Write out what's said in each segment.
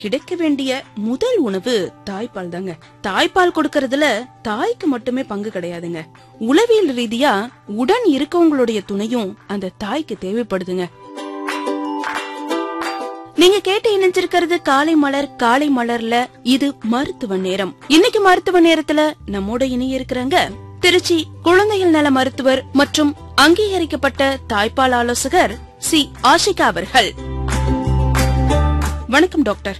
கிடைக்க வேண்டிய முதல் உணவு தாய்ப்பால் தாங்க தாய்ப்பால் கொடுக்கறதுல தாய்க்கு மட்டுமே பங்கு கிடையாதுங்க உளவியல் ரீதியா உடன் இருக்கவங்களுடைய துணையும் அந்த தாய்க்கு தேவைப்படுதுங்க நீங்க கேட்டு இணைஞ்சிருக்கிறது காலை மலர் காலை மலர்ல இது மருத்துவ நேரம் இன்னைக்கு மருத்துவ நேரத்துல நம்மோட இணைய இருக்கிறாங்க திருச்சி குழந்தைகள் நல மருத்துவர் மற்றும் அங்கீகரிக்கப்பட்ட தாய்ப்பால் ஆலோசகர் சி ஆஷிகா அவர்கள் வணக்கம் டாக்டர்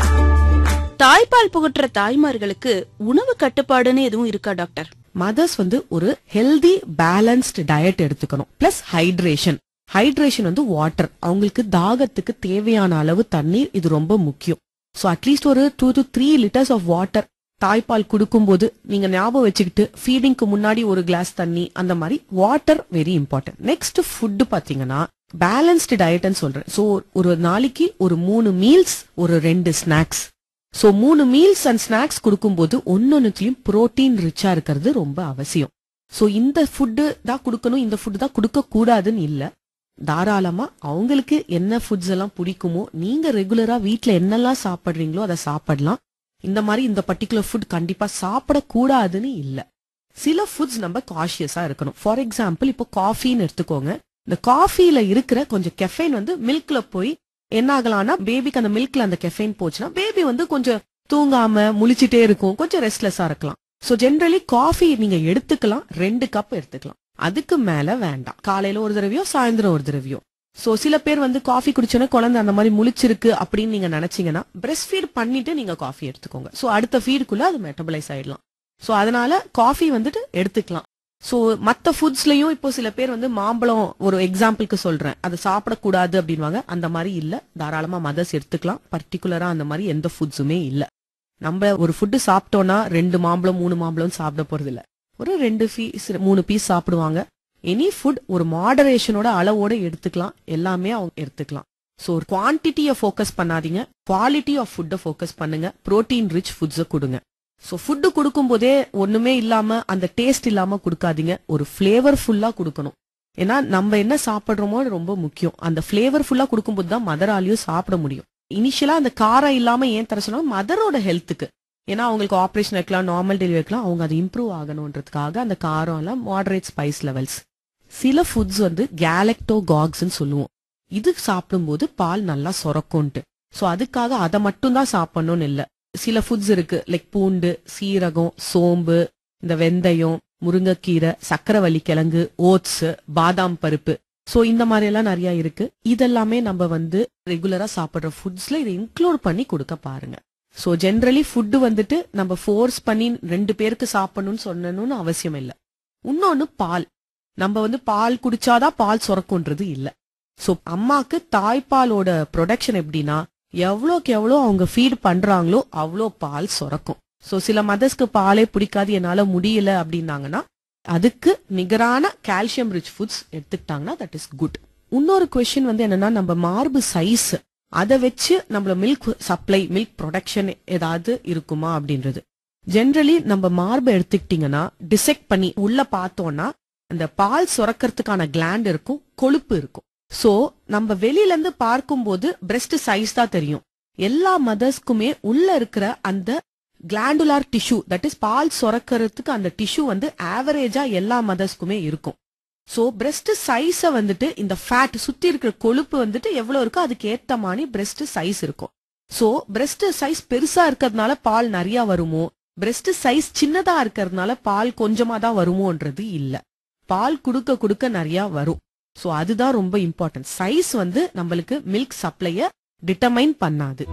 தாய்ப்பால் புகட்டுற தாய்மார்களுக்கு உணவு கட்டுப்பாடுன்னு எதுவும் இருக்கா டாக்டர் மதர்ஸ் வந்து ஒரு ஹெல்தி பேலன்ஸ்டு டயட் எடுத்துக்கணும் பிளஸ் ஹைட்ரேஷன் ஹைட்ரேஷன் வந்து வாட்டர் அவங்களுக்கு தாகத்துக்கு தேவையான அளவு தண்ணீர் இது ரொம்ப முக்கியம் ஸோ அட்லீஸ்ட் ஒரு two to three litres of water தாய்ப்பால் கொடுக்கும்போது நீங்க ஞாபகம் வச்சுக்கிட்டு ஃபீடிங்க்கு முன்னாடி ஒரு கிளாஸ் தண்ணி அந்த மாதிரி water very important next food பாத்தீங்கன்னா பேலன்ஸ்டு டயட்னு சொல்றேன் ஸோ ஒரு நாளைக்கு ஒரு மூணு மீல்ஸ் ஒரு ரெண்டு ஸ்நாக்ஸ் சோ மூணு மீல்ஸ் அண்ட் ஸ்நாக்ஸ் கொடுக்கும்போது ஒன்னொன்னுலயும் புரோட்டீன் ரிச்சா இருக்கிறது ரொம்ப அவசியம் சோ இந்த ஃபுட்டு தான் கொடுக்கணும் இந்த ஃபுட் தான் கொடுக்க கூடாதுன்னு இல்ல தாராளமா அவங்களுக்கு என்ன ஃபுட்ஸ் எல்லாம் பிடிக்குமோ நீங்க ரெகுலரா வீட்ல என்னெல்லாம் சாப்பிடுறீங்களோ அதை சாப்பிடலாம் இந்த மாதிரி இந்த பர்டிகுலர் ஃபுட் கண்டிப்பா சாப்பிடக்கூடாதுன்னு இல்ல சில ஃபுட்ஸ் நம்ம காஷியஸா இருக்கணும் ஃபார் எக்ஸாம்பிள் இப்போ காஃபின்னு எடுத்துக்கோங்க இந்த காஃபில இருக்கிற கொஞ்சம் கெஃபைன் வந்து மில்க்ல போய் என்ன ஆகலாம்னா பேபிக்கு அந்த மில்க்ல அந்த கெஃபைன் போச்சுன்னா பேபி வந்து கொஞ்சம் தூங்காம முழிச்சிட்டே இருக்கும் கொஞ்சம் ரெஸ்ட்லெஸ்ஸா இருக்கலாம் சோ ஜென்ரலி காஃபி நீங்க எடுத்துக்கலாம் ரெண்டு கப் எடுத்துக்கலாம் அதுக்கு மேல வேண்டாம் காலையில ஒரு தடவையோ சாயந்தரம் ஒரு தடவையோ சோ சில பேர் வந்து காஃபி குடிச்சோன்னா குழந்தை அந்த மாதிரி முழிச்சிருக்கு அப்படின்னு நீங்க நினைச்சீங்கன்னா பிரஸ்ட் ஃபீட் பண்ணிட்டு நீங்க காஃபி எடுத்துக்கோங்க சோ அடுத்த ஃபீடுக்குள்ள அது மெட்டபலைஸ் ஆயிடலாம் சோ அதனால காஃபி வந்துட்டு எடுத்துக்கலாம் சோ மத்த ஃபுட்ஸ்லயும் இப்போ சில பேர் வந்து மாம்பழம் ஒரு எக்ஸாம்பிளுக்கு சொல்றேன் அது சாப்பிடக்கூடாது அப்படின்வாங்க அந்த மாதிரி இல்ல தாராளமா மதர்ஸ் எடுத்துக்கலாம் பர்டிகுலரா அந்த மாதிரி எந்த ஃபுட்ஸுமே இல்ல நம்ம ஒரு ஃபுட்டு சாப்பிட்டோம்னா ரெண்டு மாம்பழம் மூணு மாம்பழம் சாப்பிட போறது இல்ல ஒரு ரெண்டு பீஸ் மூணு பீஸ் சாப்பிடுவாங்க எனி ஃபுட் ஒரு மாடரேஷனோட அளவோட எடுத்துக்கலாம் எல்லாமே அவங்க எடுத்துக்கலாம் சோ ஒரு குவான்டிட்டியை ஃபோக்கஸ் பண்ணாதீங்க குவாலிட்டி ஆஃப் ஃபுட்டை ஃபோக்கஸ் பண்ணுங்க புரோட்டீன் ரிச் ஃபுட்ஸை கொடுங்க சோ ஃபுட்டு கொடுக்கும் போதே ஒண்ணுமே இல்லாம அந்த டேஸ்ட் இல்லாம கொடுக்காதீங்க ஒரு ஃபிளேவர் ஃபுல்லா கொடுக்கணும் ஏன்னா நம்ம என்ன சாப்பிடுறோமோ அது ரொம்ப முக்கியம் அந்த ஃபிளேவர் ஃபுல்லா கொடுக்கும்போது தான் மதராலையும் சாப்பிட முடியும் இனிஷியலா அந்த காரம் இல்லாம ஏன் தர சொன்னா மதரோட ஹெல்த்துக்கு ஏன்னா அவங்களுக்கு ஆபரேஷன் வைக்கலாம் நார்மல் டெலிவரி வைக்கலாம் அவங்க அது இம்ப்ரூவ் ஆகணுன்றதுக்காக அந்த காரம் எல்லாம் மாடரேட் ஸ்பைஸ் லெவல்ஸ் சில ஃபுட்ஸ் வந்து கேலக்டோ காக்ஸ்ன்னு சொல்லுவோம் இது சாப்பிடும்போது பால் நல்லா சொரக்கும்ட்டு சோ அதுக்காக அதை மட்டும் தான் சாப்பிடணும்னு இல்ல சில ஃபுட்ஸ் இருக்கு லைக் பூண்டு சீரகம் சோம்பு இந்த வெந்தயம் முருங்கைக்கீரை சக்கரவள்ளி கிழங்கு ஓட்ஸ் பாதாம் பருப்பு சோ இந்த மாதிரி எல்லாம் நிறைய இருக்கு இதெல்லாமே நம்ம வந்து ரெகுலரா சாப்பிடுற ஃபுட்ஸ்ல இதை இன்க்ளூட் பண்ணி கொடுக்க பாருங்க சோ ஜென்ரலி ஃபுட்டு வந்துட்டு நம்ம ஃபோர்ஸ் பண்ணி ரெண்டு பேருக்கு சாப்பிடணும்னு சொன்னணும்னு அவசியம் இல்ல இன்னொன்னு பால் நம்ம வந்து பால் குடிச்சாதான் பால் சுரக்கும்ன்றது இல்ல சோ அம்மாக்கு தாய்ப்பாலோட ப்ரொடக்ஷன் எப்படின்னா எவ்வளோக்கு எவ்வளோ அவங்க ஃபீட் பண்றாங்களோ அவ்வளோ பால் சுரக்கும் சோ சில மதர்ஸ்க்கு பாலே பிடிக்காது என்னால முடியல அப்படின்னாங்கன்னா அதுக்கு நிகரான கால்சியம் ரிச் ஃபுட்ஸ் எடுத்துக்கிட்டாங்கன்னா தட் இஸ் குட் இன்னொரு கொஸ்டின் வந்து என்னன்னா நம்ம மார்பு சைஸ் அதை வச்சு நம்மள மில்க் சப்ளை மில்க் ப்ரொடக்ஷன் ஏதாவது இருக்குமா அப்படின்றது ஜென்ரலி நம்ம மார்பை எடுத்துக்கிட்டீங்கன்னா டிசெக்ட் பண்ணி உள்ள பார்த்தோம்னா அந்த பால் சுரக்கிறதுக்கான கிளாண்ட் இருக்கும் கொழுப்பு இருக்கும் சோ நம்ம வெளியில இருந்து பார்க்கும்போது பிரஸ்ட் சைஸ் தான் தெரியும் எல்லா மதர்ஸ்க்குமே உள்ள இருக்கிற அந்த கிளாண்டுலார் டிஷ்யூ தட் இஸ் பால் சுரக்கிறதுக்கு அந்த டிஷ்யூ வந்து ஆவரேஜா எல்லா மதர்ஸ்க்குமே இருக்கும் சோ பிரஸ்ட் சைஸ வந்துட்டு இந்த ஃபேட் சுத்தி இருக்கிற கொழுப்பு வந்துட்டு எவ்வளவு இருக்கோ அதுக்கு ஏத்த மாதிரி பிரஸ்ட் சைஸ் இருக்கும் சோ பிரஸ்ட் சைஸ் பெருசா இருக்கிறதுனால பால் நிறைய வருமோ பிரஸ்ட் சைஸ் சின்னதா இருக்கிறதுனால பால் கொஞ்சமா தான் வருமோன்றது இல்ல பால் குடுக்க குடுக்க நிறைய வரும் சோ அதுதான் ரொம்ப இம்பார்ட்டன்ட் சைஸ் வந்து நம்மளுக்கு மில்க் சப்ளைய டிட்டர்மைன் பண்ணாது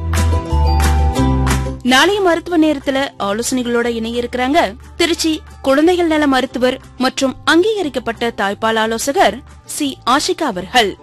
நாளைய மருத்துவ நேரத்துல ஆலோசனைகளோட இணைய இருக்கிறாங்க திருச்சி குழந்தைகள் நல மருத்துவர் மற்றும் அங்கீகரிக்கப்பட்ட தாய்ப்பால் ஆலோசகர் சி ஆஷிகா அவர்கள்